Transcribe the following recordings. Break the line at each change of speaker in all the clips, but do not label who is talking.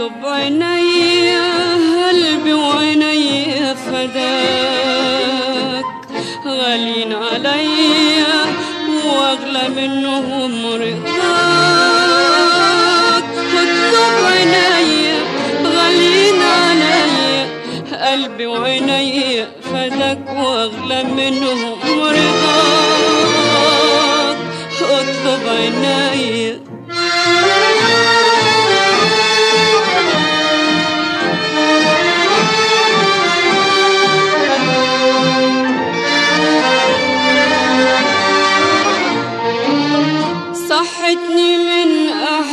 اطلب عيني قلبي وعيني فداك غالين عليا واغلى منهم رضاك اطلب عيني غالين عليا قلبي وعيني فداك واغلى منهم رضاك اطلب عيني صحتني من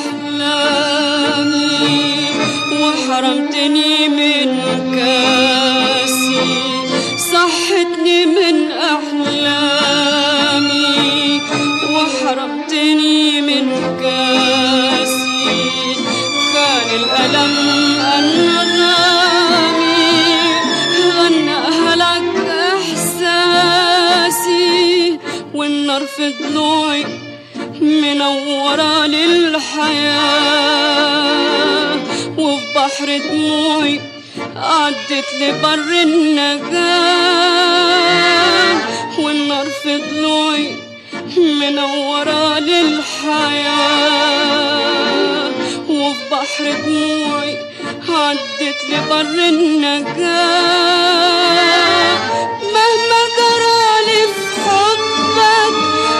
أحلامي وحرمتني من كاسي صحتني من أحلامي وحرمتني من كاسي كان الألم أنغامي غناها لك إحساسي والنار في ضلوعي منورة للحياة وفي بحر دموعي عدت لبر النجاة والنار في ضلوعي منورة للحياة وفي بحر دموعي عدت لبر النجاة مهما جرالي في حبك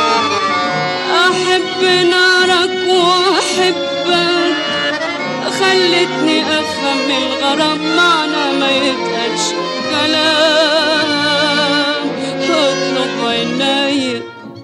أحب نارك وأحبك خلتني أفهم الغرام معنى ما يتقالش كلام اطلب عيني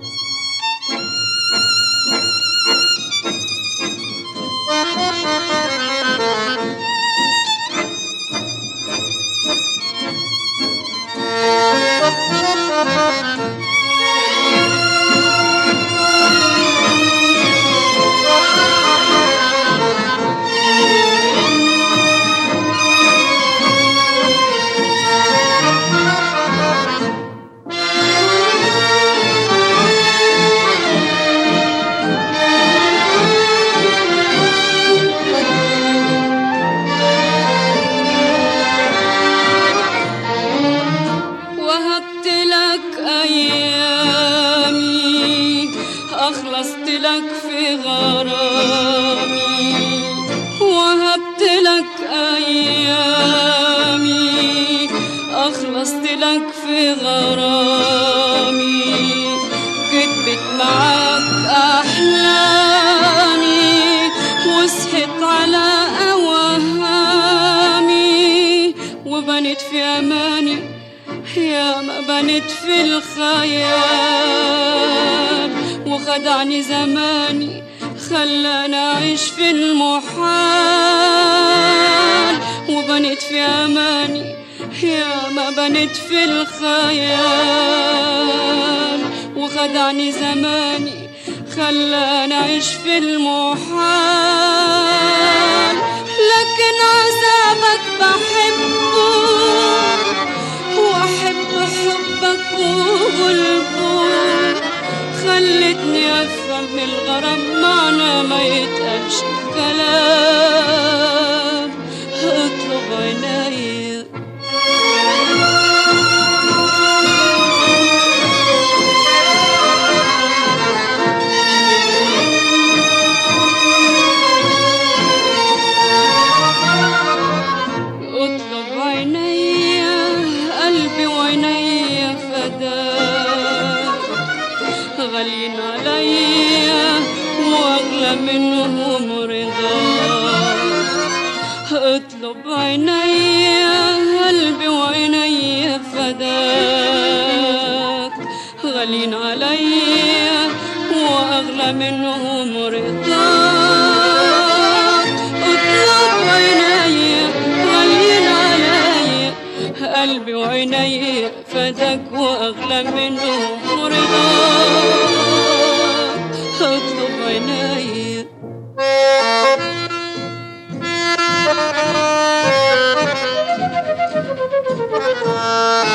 وهبت لك أيامي أخلصت لك في غرامي وهبت لك أيامي أخلصت لك في غرامي كتبت معاك أحلامي وصحت على أوهامي وبنت في أماني يا ما بنت في الخيال وخدعني زماني خلاني أعيش في المحال وبنت في أماني يا ما بنت في الخيال وخدعني زماني خلاني أعيش في المحال لكن عذابك بحبه واحب حبك وغلبه خلتني افهم الغرام معنى ما يتقالش كلام اطلب عيني اطلب عيني قلبي وعيني فداك غالين عليا واغلى منهم رضاك اطلب عيني قلبي وعيني فداك غالين عليا واغلى منهم رضاك اطلب عيني غالين عليا قلبي وعيني فداك واغلى منهم رضاك اطلب عيني
Thank you.